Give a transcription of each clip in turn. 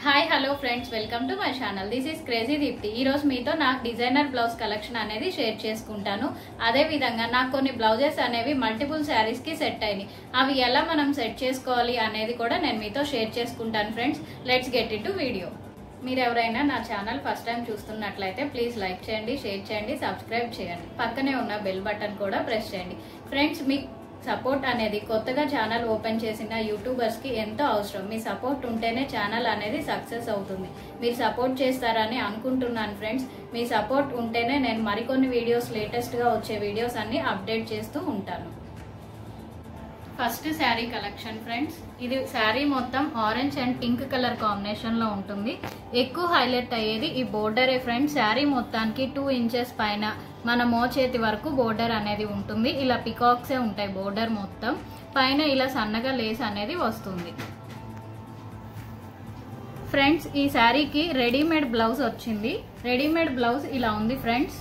hi hello friends welcome to my channel this is crazy Deepthi ఈ రోజు మీతో నాకు డిజైనర్ బ్లౌజ్ కలెక్షన్ అనేది షేర్ చేసుకుంటాను అదే విధంగా నాకు కొన్ని బ్లౌజెస్ అనేవి మల్టిపుల్ శారీస్ కి సెట్ అయినాయి అవి ఎలా మనం సెట్ చేసుకోవాలి అనేది కూడా నేను మీతో షేర్ చేసుకుంటాను friends let's get into video మీరు ఎవరైనా నా ఛానల్ ఫస్ట్ టైం చూస్తున్నట్లయితే ప్లీజ్ లైక్ చేయండి షేర్ చేయండి సబ్స్క్రైబ్ చేయండి పక్కనే ఉన్న బెల్ బటన్ కూడా ప్రెస్ చేయండి ఫ్రెండ్స్ మీ సపోర్ట్ అనేది కొత్తగా ఛానల్ ఓపెన్ చేసిన యూట్యూబర్స్ కి ఎంతో అవసరం మీ సపోర్ట్ ఉంటేనే ఛానల్ అనేది సక్సెస్ అవుతుంది మీరు సపోర్ట్ చేస్తారని అనుకుంటున్నాను ఫ్రెండ్స్ మీ సపోర్ట్ ఉంటేనే నేను మరికొన్ని వీడియోస్ లేటెస్ట్ గా వచ్చే వీడియోస్ అన్ని అప్డేట్ చేస్తూ ఉంటాను ఫస్ట్ శారీ కలెక్షన్ ఫ్రెండ్స్ ఇది శారీ మొత్తం orange and pink colour combination లో ఉంటుంది ఎక్కువ హైలైట్ అయ్యేది ఈ బోర్డరే ఫ్రెండ్స్ శారీ మొత్తానికి టూ ఇంచెస్ పైన మన మోచేతి వరకు బోర్డర్ అనేది ఉంటుంది ఇలా పికాక్సే ఉంటాయి బోర్డర్ మొత్తం పైన ఇలా సన్నగా లేస్ అనేది వస్తుంది ఫ్రెండ్స్ ఈ శారీకి రెడీమేడ్ బ్లౌజ్ వచ్చింది రెడీమేడ్ బ్లౌజ్ ఇలా ఉంది ఫ్రెండ్స్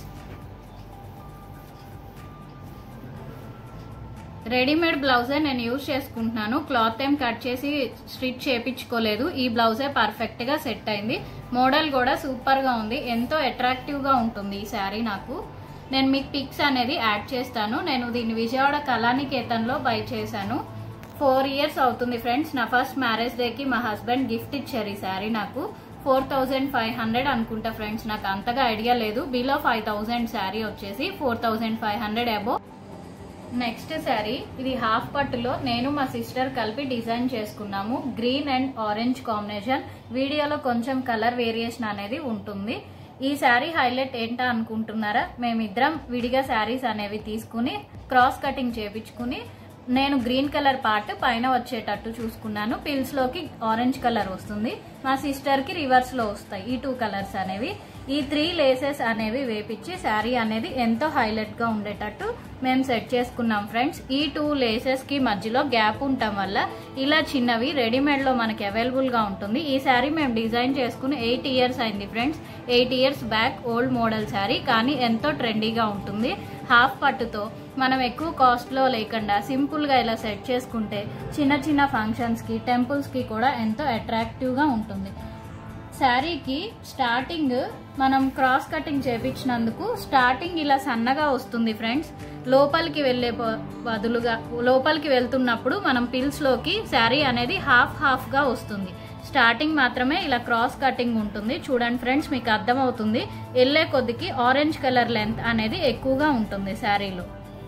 రెడీమేడ్ బ్లౌజే నేను యూజ్ చేసుకుంటున్నాను క్లాత్ ఏం కట్ చేసి స్టిచ్ చేపించుకోలేదు ఈ బ్లౌజే పర్ఫెక్ట్ గా సెట్ అయింది మోడల్ కూడా సూపర్ గా ఉంది ఎంతో అట్రాక్టివ్ గా ఉంటుంది ఈ శారీ నాకు నేను మీకు పిక్స్ అనేది యాడ్ చేస్తాను నేను దీన్ని విజయవాడ కళానికేతన్లో బై చేశాను ఫోర్ ఇయర్స్ అవుతుంది ఫ్రెండ్స్ నా ఫస్ట్ మ్యారేజ్ డేకి మా హస్బెండ్ గిఫ్ట్ ఇచ్చారు ఈ శారీ నాకు ఫోర్ థౌజండ్ ఫైవ్ హండ్రెడ్ అనుకుంటా ఫ్రెండ్స్ నాకు అంతగా ఐడియా లేదు బిలో ఫైవ్ థౌజండ్ శారీ వచ్చేసి four thousand five hundred above next sari ఇది హాఫ్ పట్టులో నేను మా సిస్టర్ కలిపి డిజైన్ చేసుకున్నాము గ్రీన్ అండ్ ఆరెంజ్ కాంబినేషన్ వీడియోలో కొంచెం కలర్ వేరియేషన్ అనేది ఉంటుంది ఈ శారీ హైలైట్ ఏంటా అనుకుంటున్నారా మేమిద్దరం విడిగా శారీస్ అనేవి తీసుకుని క్రాస్ కటింగ్ చేపించుకుని నేను గ్రీన్ కలర్ పార్ట్ పైన వచ్చేటట్టు చూసుకున్నాను పిల్స్ లోకి ఆరెంజ్ కలర్ వస్తుంది మా సిస్టర్ కి రివర్స్ లో వస్తాయి ఈ టూ కలర్స్ అనేవి ఈ త్రీ లేసెస్ అనేవి వేపించి శారీ అనేది ఎంతో హైలైట్ గా ఉండేటట్టు మేము సెట్ చేసుకున్నాం ఫ్రెండ్స్ ఈ టూ లేసెస్ కి మధ్యలో గ్యాప్ ఉండటం వల్ల ఇలా చిన్నవి రెడీమేడ్ లో మనకి అవైలబుల్ గా ఉంటుంది ఈ శారీ మేము డిజైన్ చేసుకుని ఎయిట్ ఇయర్స్ అయింది friends eight years back old model sari కానీ ఎంతో ట్రెండీగా ఉంటుంది హాఫ్ పట్టుతో మనం ఎక్కువ కాస్ట్ లో లేకుండా సింపుల్ గా ఇలా సెట్ చేసుకుంటే చిన్న చిన్న ఫంక్షన్స్ కి టెంపుల్స్ కి కూడా ఎంతో అట్రాక్టివ్ గా ఉంటుంది శారీకి స్టార్టింగ్ మనం క్రాస్ కటింగ్ చేపించినందుకు స్టార్టింగ్ ఇలా సన్నగా వస్తుంది ఫ్రెండ్స్ లోపలికి వెళ్ళే బదులుగా లోపలికి వెళ్తున్నప్పుడు మనం పిల్స్ లోకి శారీ అనేది హాఫ్ హాఫ్ గా వస్తుంది స్టార్టింగ్ మాత్రమే ఇలా క్రాస్ కటింగ్ ఉంటుంది చూడండి ఫ్రెండ్స్ మీకు అర్థమవుతుంది వెళ్ళే కొద్దికి ఆరెంజ్ కలర్ లెంత్ అనేది ఎక్కువగా ఉంటుంది శారీలో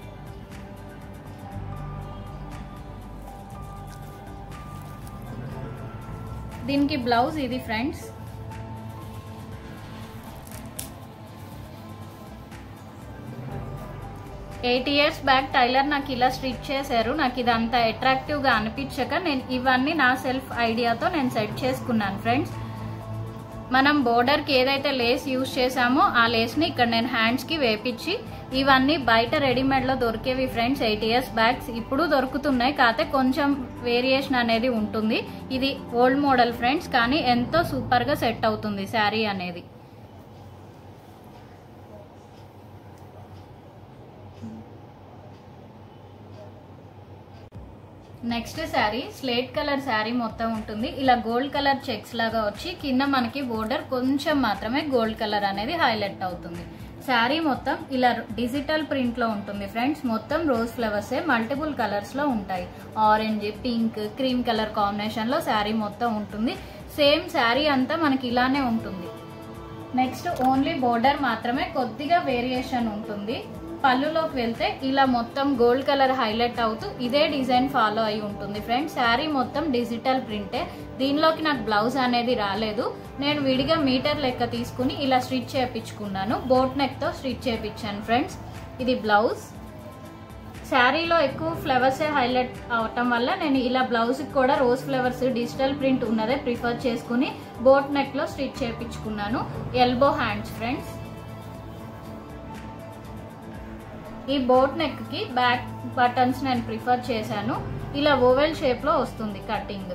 దీనికి బ్లౌజ్ ఇది friends eight years back tailor నాకు ఇలా స్టిచ్ చేశారు నాకు ఇది అంత అట్రాక్టివ్ గా అనిపించక నేను ఇవన్నీ నా సెల్ఫ్ ఐడియాతో నేను సెట్ చేసుకున్నాను ఫ్రెండ్స్ మనం బోర్డర్ కి ఏదైతే లేస్ యూజ్ చేసామో ఆ లేస్ ని ఇక్కడ నేను హ్యాండ్స్ కి వేపించి ఇవన్నీ బయట రెడీమేడ్ లో దొరికేవి ఫ్రెండ్స్ ఎయిట్ ఇయర్స్ బ్యాగ్స్ ఇప్పుడు దొరుకుతున్నాయి కాకపోతే కొంచెం వేరియేషన్ అనేది ఉంటుంది ఇది ఓల్డ్ మోడల్ ఫ్రెండ్స్ కానీ ఎంతో సూపర్ గా సెట్ అవుతుంది శారీ అనేది next sari slate colour sari మొత్తం ఉంటుంది ఇలా గోల్డ్ కలర్ చెక్స్ లాగా వచ్చి కింద మనకి బోర్డర్ కొంచెం మాత్రమే గోల్డ్ కలర్ అనేది హైలైట్ అవుతుంది శారీ మొత్తం ఇలా డిజిటల్ ప్రింట్ లో ఉంటుంది ఫ్రెండ్స్ మొత్తం రోజ్ ఫ్లవర్స్ మల్టిపుల్ కలర్స్ లో ఉంటాయి orange pink cream colour combination లో శారీ మొత్తం ఉంటుంది సేమ్ శారీ అంతా మనకి ఇలానే ఉంటుంది నెక్స్ట్ ఓన్లీ బోర్డర్ మాత్రమే కొద్దిగా వేరియేషన్ ఉంటుంది పళ్ళులోకి వెళ్తే ఇలా మొత్తం గోల్డ్ కలర్ హైలైట్ అవుతూ ఇదే డిజైన్ ఫాలో అయి ఉంటుంది ఫ్రెండ్స్ శారీ మొత్తం డిజిటల్ ప్రింటే దీనిలోకి నాకు బ్లౌజ్ అనేది రాలేదు నేను విడిగా మీటర్ లెక్క తీసుకుని ఇలా స్టిచ్ చేయించుకున్నాను బోట్ నెక్ తో స్టిచ్ చేయించాను ఫ్రెండ్స్ ఇది బ్లౌజ్ శారీలో ఎక్కువ ఫ్లవర్స్ హైలైట్ అవటం వల్ల నేను ఇలా బ్లౌజ్ కూడా రోజ్ ఫ్లవర్స్ డిజిటల్ ప్రింట్ ఉన్నదే ప్రిఫర్ చేసుకుని బోట్ నెక్ లో స్టిచ్ చేయించుకున్నాను ఎల్బో హ్యాండ్స్ ఫ్రెండ్స్ ఈ బోట్ నెక్ కి బ్యాక్ బటన్స్ నేను ప్రిఫర్ చేశాను ఇలా ఓవెల్ షేప్ లో వస్తుంది కటింగ్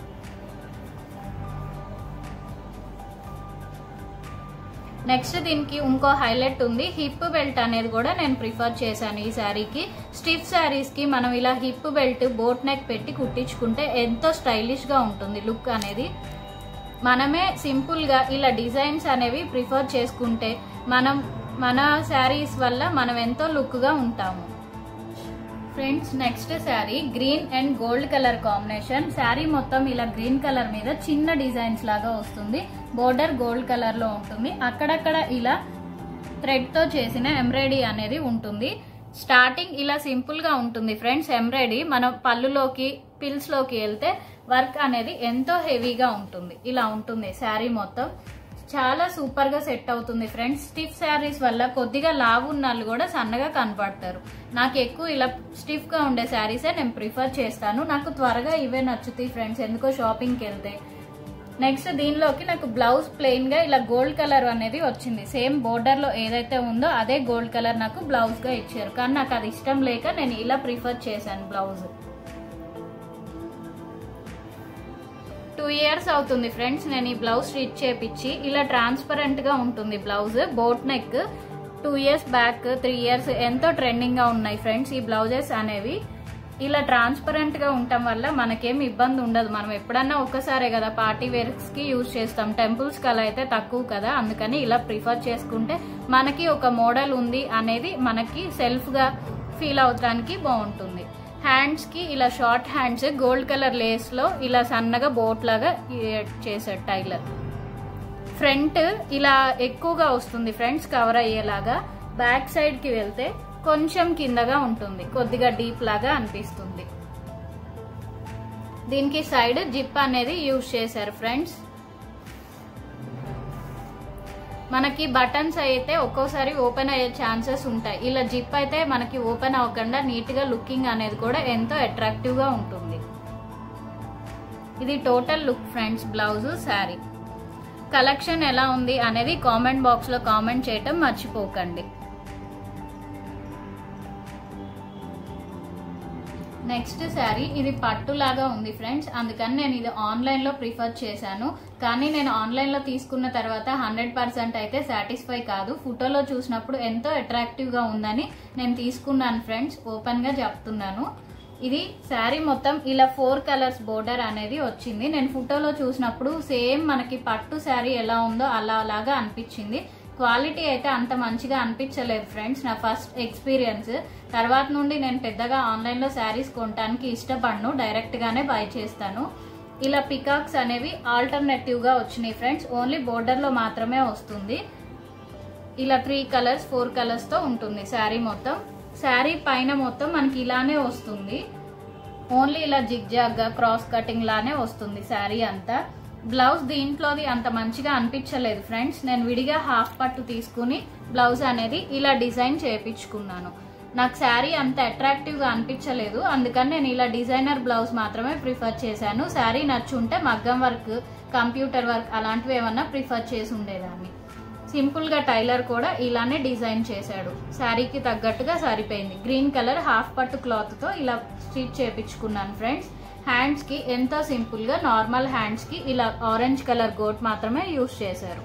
నెక్స్ట్ దీనికి ఇంకో హైలైట్ ఉంది హిప్ బెల్ట్ అనేది కూడా నేను ప్రిఫర్ చేశాను ఈ శారీకి స్టిఫ్ శారీస్ కి మనం ఇలా హిప్ బెల్ట్ బోట్ నెక్ పెట్టి కుట్టించుకుంటే ఎంతో స్టైలిష్ గా ఉంటుంది లుక్ అనేది మనమే సింపుల్గా ఇలా డిజైన్స్ అనేవి ప్రిఫర్ చేసుకుంటే మనం మన శారీస్ వల్ల మనం ఎంతో లుక్గా ఉంటాము friends next sari green and gold colour combination sari మొత్తం ఇలా గ్రీన్ కలర్ మీద చిన్న డిజైన్స్ లాగా వస్తుంది బోర్డర్ గోల్డ్ కలర్ లో ఉంటుంది అక్కడక్కడ ఇలా థ్రెడ్ తో చేసిన ఎంబ్రాయిడరీ అనేది ఉంటుంది స్టార్టింగ్ ఇలా సింపుల్ గా ఉంటుంది ఫ్రెండ్స్ ఎంబ్రాయిడరీ మనం పళ్ళులోకి పిల్స్ లోకి వెళ్తే వర్క్ అనేది ఎంతో హెవీగా ఉంటుంది ఇలా ఉంటుంది శారీ మొత్తం చాలా సూపర్ గా సెట్ అవుతుంది ఫ్రెండ్స్ స్టిఫ్ శారీస్ వల్ల కొద్దిగా లావు ఉన్న వాళ్ళు కూడా సన్నగా కనపడతారు నాకు ఎక్కువ ఇలా స్టిఫ్ గా ఉండే శారీసే నేను ప్రిఫర్ చేస్తాను నాకు త్వరగా ఇవే నచ్చుతాయి ఫ్రెండ్స్ ఎందుకో షాపింగ్కి వెళ్తే నెక్స్ట్ దీనిలోకి నాకు బ్లౌజ్ ప్లెయిన్ గా ఇలా గోల్డ్ కలర్ అనేది వచ్చింది సేమ్ బోర్డర్ లో ఏదైతే ఉందో అదే గోల్డ్ కలర్ నాకు బ్లౌజ్ గా ఇచ్చారు కానీ నాకు అది ఇష్టం లేక నేను ఇలా ప్రిఫర్ చేశాను బ్లౌజ్ టూ ఇయర్స్ అవుతుంది ఫ్రెండ్స్ నేను ఈ బ్లౌజ్ స్టిచ్ చేపించి ఇలా ట్రాన్స్పరెంట్ గా ఉంటుంది blouse boat neck two years back three years ఎంతో ట్రెండింగ్ గా ఉన్నాయి ఫ్రెండ్స్ ఈ బ్లౌజెస్ అనేవి ఇలా ట్రాన్స్పరెంట్ గా ఉండటం వల్ల మనకేం ఇబ్బంది ఉండదు మనం ఎప్పుడన్నా ఒక్కసారే కదా పార్టీ వేర్స్ కి యూజ్ చేస్తాం టెంపుల్స్ కి అలా అయితే తక్కువ కదా అందుకని ఇలా ప్రిఫర్ చేసుకుంటే మనకి ఒక మోడల్ ఉంది అనేది మనకి సెల్ఫ్ గా ఫీల్ అవడానికి బాగుంటుంది హ్యాండ్స్ కి ఇలా short hands gold colour lace లో ఇలా సన్నగా బోట్ లాగా చేశాడు టైలర్ ఫ్రంట్ ఇలా ఎక్కువగా వస్తుంది ఫ్రెండ్స్ కవర్ అయ్యేలాగా బ్యాక్ సైడ్ కి వెళ్తే కొంచెం కిందగా ఉంటుంది కొద్దిగా డీప్ లాగా అనిపిస్తుంది దీనికి సైడ్ జిప్ అనేది యూజ్ చేశారు ఫ్రెండ్స్ మనకి బటన్స్ అయితే ఒక్కోసారి ఓపెన్ అయ్యే ఛాన్సెస్ ఉంటాయి ఇలా జిప్ అయితే మనకి ఓపెన్ అవ్వకుండా నీట్ గా లుకింగ్ అనేది కూడా ఎంతో అట్రాక్టివ్ గా ఉంటుంది ఇది total look friends blouse sari collection ఎలా ఉంది అనేది కామెంట్ బాక్స్ లో కామెంట్ చేయటం మర్చిపోకండి నెక్స్ట్ శారీ ఇది పట్టు లాగా ఉంది ఫ్రెండ్స్ అందుకని నేను ఇది ఆన్లైన్ లో ప్రిఫర్ చేశాను కానీ నేను ఆన్లైన్ లో తీసుకున్న తర్వాత హండ్రెడ్ పర్సెంట్ అయితే సాటిస్ఫై కాదు ఫోటోలో చూసినప్పుడు ఎంతో అట్రాక్టివ్ గా ఉందని నేను తీసుకున్నాను ఫ్రెండ్స్ ఓపెన్ గా చెప్తున్నాను ఇది శారీ మొత్తం ఇలా ఫోర్ కలర్స్ బోర్డర్ అనేది వచ్చింది నేను ఫోటోలో చూసినప్పుడు సేమ్ మనకి పట్టు శారీ ఎలా ఉందో అలా అలాగా అనిపించింది క్వాలిటీ అయితే అంత మంచిగా అనిపించలేదు ఫ్రెండ్స్ నా ఫస్ట్ ఎక్స్పీరియన్స్ తర్వాత నుండి నేను పెద్దగా ఆన్లైన్లో శారీస్ కొనడానికి ఇష్టపడను డైరెక్ట్గానే బై చేస్తాను ఇలా పికాక్స్ అనేవి ఆల్టర్నేటివ్గా వచ్చినాయి ఫ్రెండ్స్ ఓన్లీ బోర్డర్లో మాత్రమే వస్తుంది ఇలా త్రీ కలర్స్ ఫోర్ కలర్స్తో ఉంటుంది శారీ మొత్తం శారీ పైన మొత్తం మనకి ఇలానే వస్తుంది ఓన్లీ ఇలా జిగ్జాగ్గా క్రాస్ కటింగ్ లానే వస్తుంది శారీ అంతా బ్లౌజ్ దీంట్లోది అంత మంచిగా అనిపించలేదు ఫ్రెండ్స్ నేను విడిగా హాఫ్ పట్టు తీసుకుని బ్లౌజ్ అనేది ఇలా డిజైన్ చేయించుకున్నాను నాకు శారీ అంత అట్రాక్టివ్గా అనిపించలేదు అందుకని నేను ఇలా డిజైనర్ బ్లౌజ్ మాత్రమే ప్రిఫర్ చేశాను శారీ నచ్చుంటే మగ్గం వర్క్ కంప్యూటర్ వర్క్ అలాంటివి ఏమన్నా ప్రిఫర్ చేసి ఉండేదాన్ని సింపుల్గా టైలర్ కూడా ఇలానే డిజైన్ చేశాడు శారీకి తగ్గట్టుగా సరిపోయింది గ్రీన్ కలర్ హాఫ్ పట్టు క్లాత్తో ఇలా స్టిచ్ చేయించుకున్నాను ఫ్రెండ్స్ హ్యాండ్స్కి ఎంతో సింపుల్గా నార్మల్ హ్యాండ్స్కి ఇలా ఆరెంజ్ కలర్ గోట్ మాత్రమే యూస్ చేశారు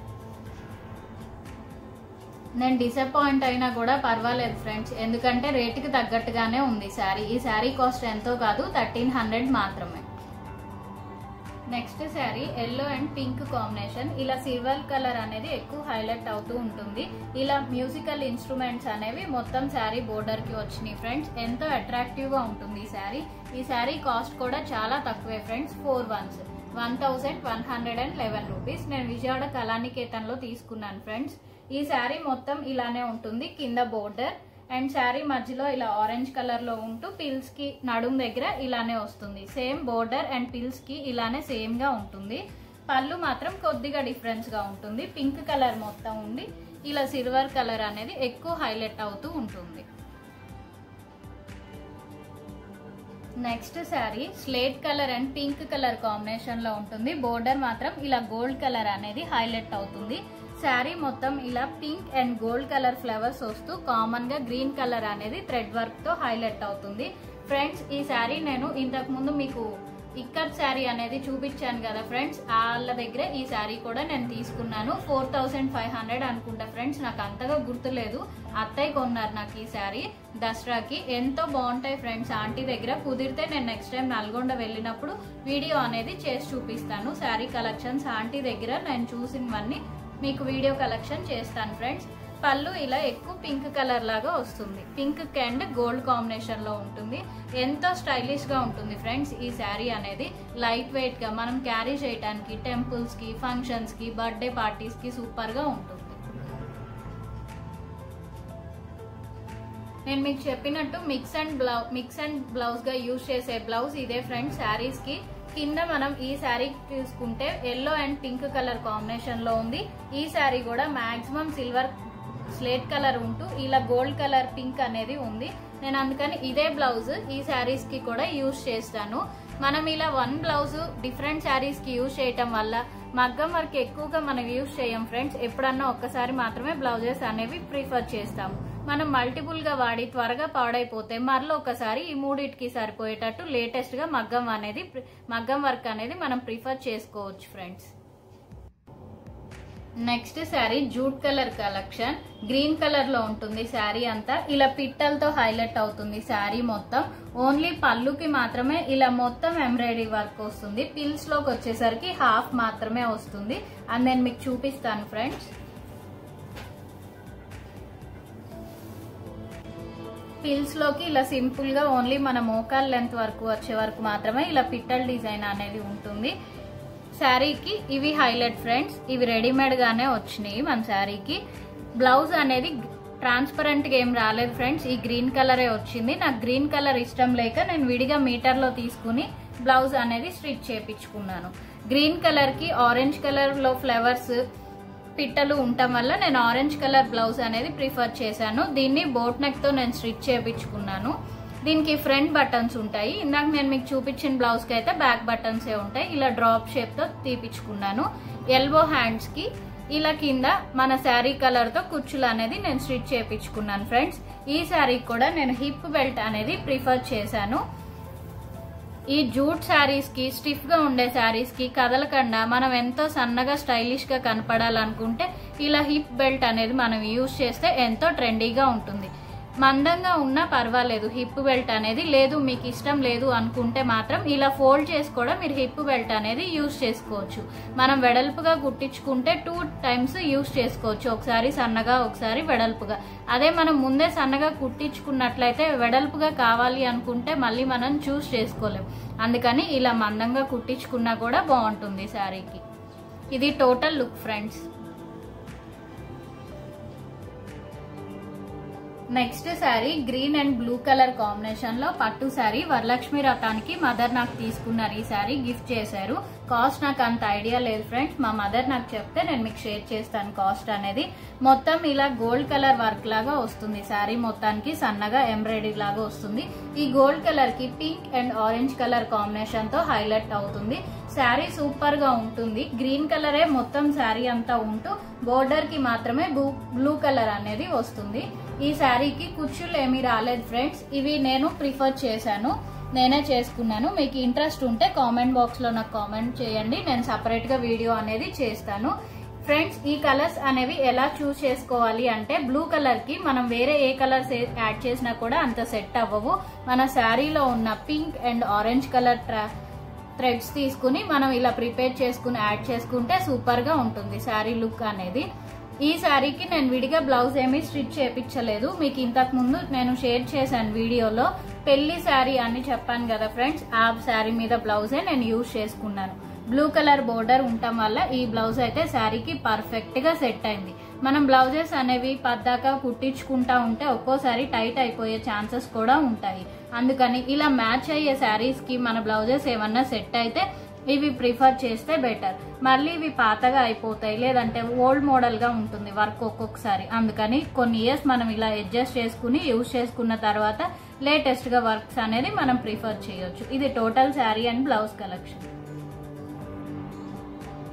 నేను డిసప్పాయింట్ అయినా కూడా పర్వాలేదు ఫ్రెండ్స్ ఎందుకంటే రేటుకి తగ్గట్టుగానే ఉంది శారీ ఈ శారీ కాస్ట్ ఎంతో కాదు థర్టీన్ హండ్రెడ్ మాత్రమే next sari yellow and pink combination ఇలా సిల్వర్ కలర్ అనేది ఎక్కువ హైలైట్ అవుతూ ఉంటుంది ఇలా మ్యూజికల్ ఇన్స్ట్రుమెంట్స్ అనేవి మొత్తం శారీ బోర్డర్ కి వచ్చినాయి ఫ్రెండ్స్ ఎంతో అట్రాక్టివ్ గా ఉంటుంది ఈ శారీ ఈ శారీ కాస్ట్ కూడా చాలా తక్కువే friends for once one thousand one hundred and eleven rupees నేను విజయవాడ కళానికేతన్లో తీసుకున్నాను ఫ్రెండ్స్ ఈ శారీ మొత్తం ఇలానే ఉంటుంది కింద బోర్డర్ అండ్ శారీ మధ్యలో ఇలా ఆరెంజ్ కలర్ లో ఉంటూ పిల్స్ కి నడుం దగ్గర ఇలానే వస్తుంది సేమ్ బోర్డర్ అండ్ పిల్స్ కి ఇలానే సేమ్ గా ఉంటుంది పళ్ళు మాత్రం కొద్దిగా డిఫరెన్స్ గా ఉంటుంది పింక్ కలర్ మొత్తం ఉండి ఇలా సిల్వర్ కలర్ అనేది ఎక్కువ హైలైట్ అవుతూ ఉంటుంది next sari slate colour and pink colour combination లో ఉంటుంది బోర్డర్ మాత్రం ఇలా గోల్డ్ కలర్ అనేది హైలైట్ అవుతుంది శారీ మొత్తం ఇలా pink and gold colour flowers వస్తూ కామన్ గా గ్రీన్ కలర్ అనేది థ్రెడ్ వర్క్ తో హైలైట్ అవుతుంది ఫ్రెండ్స్ ఈ శారీ నేను ఇంతకు ముందు మీకు ఇక్కత్ శారీ అనేది చూపించాను కదా ఫ్రెండ్స్ వాళ్ళ దగ్గర ఈ శారీ కూడా నేను తీసుకున్నాను ఫోర్ థౌసండ్ ఫైవ్ హండ్రెడ్ అనుకుంటా ఫ్రెండ్స్ నాకు అంతగా గుర్తులేదు అత్తయ్య కొన్నారు నాకు ఈ శారీ దసరాకి ఎంతో బాగుంటాయి ఫ్రెండ్స్ ఆంటీ దగ్గర కుదిరితే నేను నెక్స్ట్ టైం నల్గొండ వెళ్ళినప్పుడు వీడియో అనేది చేసి చూపిస్తాను శారీ కలెక్షన్స్ ఆంటీ దగ్గర నేను చూసినవన్నీ మీకు వీడియో కలెక్షన్ చేస్తాను ఫ్రెండ్స్ పళ్ళు ఇలా ఎక్కువ పింక్ కలర్ లాగా వస్తుంది పింక్ అండ్ గోల్డ్ కాంబినేషన్ లో ఉంటుంది ఎంతో స్టైలిష్ గా ఉంటుంది ఫ్రెండ్స్ ఈ శారీ అనేది లైట్ వెయిట్ గా మనం క్యారీ చేయడానికి టెంపుల్స్ కి ఫంక్షన్స్ కి బర్త్డే పార్టీస్ కి సూపర్ గా ఉంటుంది నేను మీకు చెప్పినట్టు mix and blouse mix and blouse గా యూజ్ చేసే బ్లౌజ్ ఇదే ఫ్రెండ్స్ శారీస్ కి కింద మనం ఈ శారీ తీసుకుంటే yellow and pink colour combination లో ఉంది ఈ శారీ కూడా మాక్సిమం సిల్వర్ స్లేట్ కలర్ ఉంటూ ఇలా గోల్డ్ కలర్ పింక్ అనేది ఉంది నేను అందుకని ఇదే బ్లౌజ్ ఈ శారీస్ కి కూడా యూజ్ చేస్తాను మనం ఇలా వన్ బ్లౌజ్ డిఫరెంట్ శారీస్ కి యూజ్ చేయటం వల్ల మగ్గం వర్క్ ఎక్కువగా మనం యూజ్ చేయం ఫ్రెండ్స్ ఎప్పుడన్నా ఒక్కసారి మాత్రమే బ్లౌజెస్ అనేవి ప్రిఫర్ చేస్తాము మనం మల్టిపుల్ గా వాడి త్వరగా పాడైపోతే మరలో ఒకసారి ఈ మూడింటికి సరిపోయేటట్టు లేటెస్ట్ గా మగ్గం అనేది మగ్గం వర్క్ అనేది మనం ప్రిఫర్ చేసుకోవచ్చు friends next sari jute colour collection green colour లో ఉంటుంది శారీ అంతా ఇలా పిట్టలతో హైలైట్ అవుతుంది శారీ మొత్తం ఓన్లీ పళ్ళుకి మాత్రమే ఇలా మొత్తం ఎంబ్రాయిడరీ వర్క్ వస్తుంది పిల్స్ లోకి వచ్చేసరికి హాఫ్ మాత్రమే వస్తుంది అని నేను మీకు చూపిస్తాను ఫ్రెండ్స్ పిల్స్ లోకి ఇలా సింపుల్ గా ఓన్లీ మన మోకాల్ లెంత్ వరకు వచ్చే వరకు మాత్రమే ఇలా పిట్టల్ డిజైన్ అనేది ఉంటుంది శారీకి ఇవి హైలైట్ ఫ్రెండ్స్ ఇవి రెడీమేడ్ గానే వచ్చినాయి మన శారీకి బ్లౌజ్ అనేది ట్రాన్స్పరెంట్ గా ఏం రాలేదు ఫ్రెండ్స్ ఈ గ్రీన్ కలరే వచ్చింది నాకు గ్రీన్ కలర్ ఇష్టం లేక నేను విడిగా మీటర్ లో తీసుకుని బ్లౌజ్ అనేది స్టిచ్ చేపించుకున్నాను గ్రీన్ కలర్ కి ఆరెంజ్ కలర్ లో ఫ్లవర్స్ పిట్టలు ఉండటం వల్ల నేను ఆరెంజ్ కలర్ బ్లౌజ్ అనేది ప్రిఫర్ చేశాను దీన్ని బోట్ నెక్ తో నేను స్టిచ్ చేపించుకున్నాను దీనికి ఫ్రంట్ బటన్స్ ఉంటాయి ఇందాక నేను మీకు చూపించిన బ్లౌజ్ కి అయితే బ్యాక్ బటన్స్ ఏ ఉంటాయి ఇలా డ్రాప్ షేప్ తో తీపించుకున్నాను ఎల్బో హ్యాండ్స్ కి ఇలా కింద మన శారీ కలర్ తో కుచ్చులు అనేది నేను స్టిచ్ చేపించుకున్నాను ఫ్రెండ్స్ ఈ శారీకి కూడా నేను హిప్ బెల్ట్ అనేది ప్రిఫర్ చేశాను ఈ జూట్ శారీస్ కి స్టిఫ్ గా ఉండే శారీస్ కి కదలకుండా మనం ఎంతో సన్నగా స్టైలిష్ గా కనపడాలనుకుంటే ఇలా హిప్ బెల్ట్ అనేది మనం యూజ్ చేస్తే ఎంతో ట్రెండీగా ఉంటుంది మందంగా ఉన్నా పర్వాలేదు హిప్ బెల్ట్ అనేది లేదు మీకు ఇష్టం లేదు అనుకుంటే మాత్రం ఇలా ఫోల్డ్ చేసి కూడా మీరు హిప్ బెల్ట్ అనేది యూజ్ చేసుకోవచ్చు మనం వెడల్పుగా కుట్టించుకుంటే టూ టైమ్స్ యూజ్ చేసుకోవచ్చు ఒకసారి సన్నగా ఒకసారి వెడల్పుగా అదే మనం ముందే సన్నగా కుట్టించుకున్నట్లయితే వెడల్పుగా కావాలి అనుకుంటే మళ్ళీ మనం చూస్ చేసుకోలేం అందుకని ఇలా మందంగా కుట్టించుకున్నా కూడా బాగుంటుంది శారీకి ఇది total look friends next sari green and blue colour combination లో పట్టు శారీ వరలక్ష్మి రథానికి మదర్ నాకు తీసుకున్నారు ఈ శారీ గిఫ్ట్ చేశారు కాస్ట్ నాకు అంత ఐడియా లేదు ఫ్రెండ్స్ మా మదర్ నాకు చెప్తే నేను మీకు షేర్ చేస్తాను కాస్ట్ అనేది మొత్తం ఇలా గోల్డ్ కలర్ వర్క్ లాగా వస్తుంది శారీ మొత్తానికి సన్నగా ఎంబ్రాయిడరీ లాగా వస్తుంది ఈ గోల్డ్ కలర్ కి pink and orange colour combination తో హైలైట్ అవుతుంది శారీ సూపర్ గా ఉంటుంది గ్రీన్ కలరే మొత్తం శారీ అంతా ఉంటూ బోర్డర్ కి మాత్రమే బ్లూ కలర్ అనేది వస్తుంది ఈ శారీకి కుచ్చులు ఏమీ రాలేదు ఫ్రెండ్స్ ఇవి నేను ప్రిఫర్ చేశాను నేనే చేసుకున్నాను మీకు ఇంట్రెస్ట్ ఉంటే కామెంట్ బాక్స్ లో నాకు కామెంట్ చేయండి నేను సపరేట్ గా వీడియో అనేది చేస్తాను ఫ్రెండ్స్ ఈ కలర్స్ అనేవి ఎలా చూస్ చేసుకోవాలి అంటే బ్లూ కలర్ కి మనం వేరే ఏ కలర్స్ యాడ్ చేసినా కూడా అంత సెట్ అవ్వవు మన శారీలో ఉన్న pink and orange colour threads తీసుకుని మనం ఇలా ప్రిపేర్ చేసుకుని యాడ్ చేసుకుంటే సూపర్ గా ఉంటుంది శారీ లుక్ అనేది ఈ శారీకి నేను విడిగా బ్లౌజ్ ఏమీ స్టిచ్ చేపించలేదు మీకు ఇంతకు ముందు నేను షేర్ చేశాను వీడియోలో పెళ్లి శారీ అని చెప్పాను కదా ఫ్రెండ్స్ ఆ శారీ మీద బ్లౌజే నేను యూజ్ చేసుకున్నాను బ్లూ కలర్ బోర్డర్ ఉండటం వల్ల ఈ బ్లౌజ్ అయితే శారీకి పర్ఫెక్ట్ గా సెట్ అయింది మనం బ్లౌజెస్ అనేవి పద్దాక కుట్టించుకుంటా ఉంటే ఒక్కోసారి టైట్ అయిపోయే ఛాన్సెస్ కూడా ఉంటాయి అందుకని ఇలా మ్యాచ్ అయ్యే శారీస్ కి మన బ్లౌజెస్ ఏమన్నా సెట్ అయితే ఇవి ప్రిఫర్ చేస్తే బెటర్ మళ్ళీ ఇవి పాతగా అయిపోతాయి లేదంటే ఓల్డ్ మోడల్ గా ఉంటుంది వర్క్ ఒక్కొక్కసారి అందుకని కొన్ని ఇయర్స్ మనం ఇలా అడ్జస్ట్ చేసుకుని యూజ్ చేసుకున్న తర్వాత లేటెస్ట్ గా వర్క్స్ అనేది మనం ప్రిఫర్ చేయొచ్చు ఇది total sari and blouse collection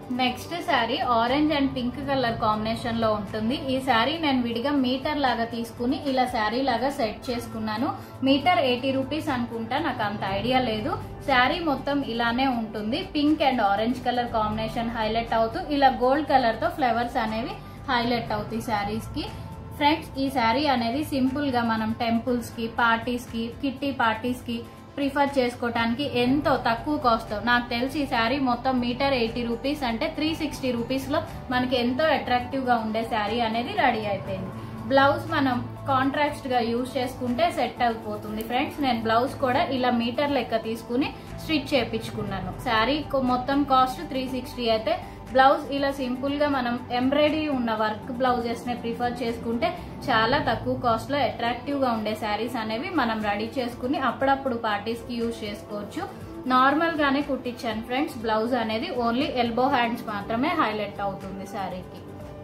next sari orange and pink colour combination లో ఉంటుంది ఈ శారీ నేను విడిగా మీటర్ లాగా తీసుకుని ఇలా శారీ లాగా సెట్ చేసుకున్నాను మీటర్ ఎయిటీ రూపీస్ అనుకుంటా నాకు అంత ఐడియా లేదు శారీ మొత్తం ఇలానే ఉంటుంది pink and orange colour combination highlight అవుతూ ఇలా గోల్డ్ కలర్ తో ఫ్లవర్స్ అనేవి హైలైట్ అవుతాయి శారీస్ కి ఫ్రెండ్స్ ఈ శారీ అనేది సింపుల్ గా మనం టెంపుల్స్ కి పార్టీస్ కి కిట్టి పార్టీస్ కి ప్రిఫర్ చేసుకోవటానికి ఎంతో తక్కువ కాస్ట్ నాకు తెలిసి ఈ శారీ మొత్తం మీటర్ ఎయిటీ రూపీస్ అంటే త్రీ సిక్స్టీ రూపీస్ లో మనకి ఎంతో అట్రాక్టివ్ గా ఉండే శారీ అనేది రెడీ అయిపోయింది బ్లౌజ్ మనం కాంట్రాక్ట్ గా యూజ్ చేసుకుంటే సెట్ అయిపోతుంది ఫ్రెండ్స్ నేను బ్లౌజ్ కూడా ఇలా మీటర్ లెక్క తీసుకుని స్టిచ్ చేపించుకున్నాను శారీ మొత్తం కాస్ట్ త్రీ సిక్స్టీ అయితే బ్లౌజ్ ఇలా సింపుల్ గా మనం ఎంబ్రాయిడరీ ఉన్న వర్క్ బ్లౌజెస్ ని ప్రిఫర్ చేసుకుంటే చాలా తక్కువ కాస్ట్ లో అట్రాక్టివ్ గా ఉండే శారీస్ అనేవి మనం రెడీ చేసుకుని అప్పుడప్పుడు పార్టీస్ కి యూజ్ చేసుకోవచ్చు నార్మల్ గానే కుట్టించాను ఫ్రెండ్స్ బ్లౌజ్ అనేది ఓన్లీ ఎల్బో హ్యాండ్స్ మాత్రమే హైలైట్ అవుతుంది శారీకి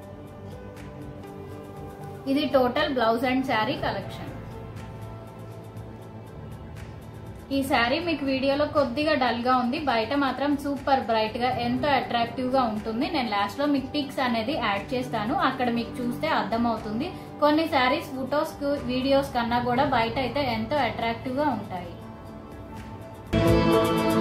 ఇది total blouse and sari collection ఈ శారీ మీకు వీడియోలో కొద్దిగా డల్ గా ఉంది బయట మాత్రం సూపర్ బ్రైట్ గా ఎంతో అట్రాక్టివ్ గా ఉంటుంది నేను లాస్ట్ లో మీకు పిక్స్ అనేది యాడ్ చేస్తాను అక్కడ మీకు చూస్తే అర్థమవుతుంది కొన్ని శారీస్ ఫొటోస్ వీడియోస్ కన్నా కూడా బయట అయితే ఎంతో అట్రాక్టివ్ గా ఉంటాయి